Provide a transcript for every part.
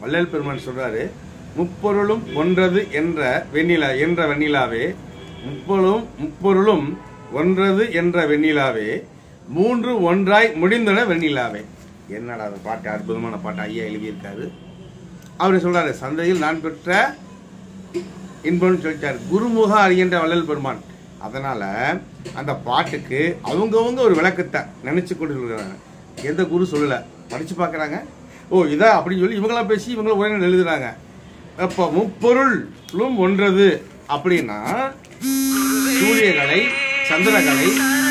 வள்ளல் பெருமான் சொல்றாரு முப்பொருளும் ஒன்றது என்ற வெண்ணிலா என்ற வெண்ணிலாவே முப்பொருளும் முப்பொருளும் ஒன்றது என்ற வெண்ணிலாவே மூன்று ஒன்றாய் முடிந்தன வெண்ணிலாவே என்னடா அந்த பாட்டு அற்புதமான பாட்டு ஐயா எழுதியிருக்காரு அவர் சொல்றாரு சந்தையில் நான் பெற்ற இன்பம்னு சொல்லிட்டார் குருமுக அறிகின்ற வள்ளல் பெருமான் அதனால அந்த பாட்டுக்கு அவங்கவங்க ஒரு விளக்கத்தை நினைச்சு கொண்டு சொல்றாங்க எந்த குரு சொல்லல படிச்சு பார்க்கறாங்க ஓ இதா அப்படின்னு சொல்லி இவங்களா பேசி இவங்கள உரைநடை எழுதுறாங்க அப்போ முப்பொருளும் ஒன்றது அப்படின்னா சூரியகலை சந்திரகலை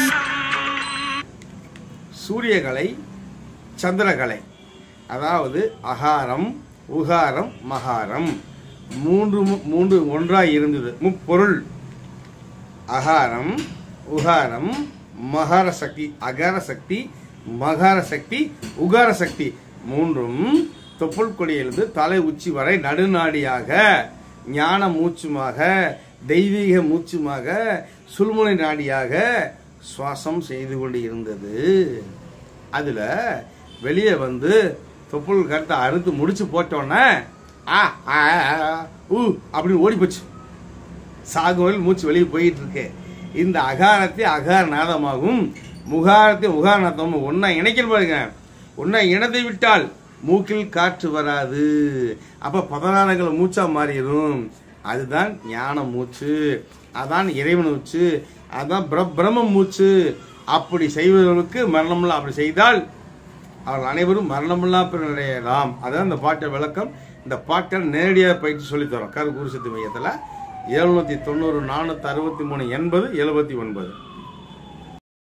சூரியகலை சந்திரகலை அதாவது அகாரம் உகாரம் மகாரம் மூன்று மு- மூன்று ஒன்றாய் இருந்தது முப்பொருள் அகாரம் உகாரம் மகார சக்தி அகார சக்தி மகார சக்தி உகார சக்தி மூன்றும் தொப்புள் கொடியிலிருந்து தலை உச்சி வரை நடுநாடியாக ஞான மூச்சுமாக தெய்வீக மூச்சுமாக சுல்முனை நாடியாக சுவாசம் செய்து கொண்டு இருந்தது அதுல வெளியே வந்து தொப்புள் கருத்தை அறுத்து முடிச்சு போட்டோன்னே ஆ ஆ, ஆ, ஊ அப்படின்னு ஓடி போச்சு சாகுவல் மூச்சு வெளியே போயிட்டு இருக்கு இந்த அகாரத்தை அகார நாதமாகும் முகாரத்தை உகார நாதமும் ஒன்னா இணைக்கணும் பாருங்க ஒன்னா இணைந்து விட்டால் மூக்கில் காற்று வராது அப்ப பதினாறுகள் மூச்சா மாறிடும் அதுதான் ஞான மூச்சு அதான் இறைவன் மூச்சு அதான் பிர- பிரம்ம மூச்சு அப்படி செய்வதற்கு மரணம்லாம் அப்படி செய்தால் அவர்கள் அனைவரும் மரணமில்லா பிறடையலாம் அதான் இந்த பாட்டை விளக்கம் இந்த பாட்டை நேரடியாக பயிற்சி சொல்லித் தரோம் கரு குருசக்தி மையத்தில் எழுநூத்தி தொண்ணூறு நானூற்றி அறுபத்தி மூணு எண்பது எழுபத்தி ஒன்பது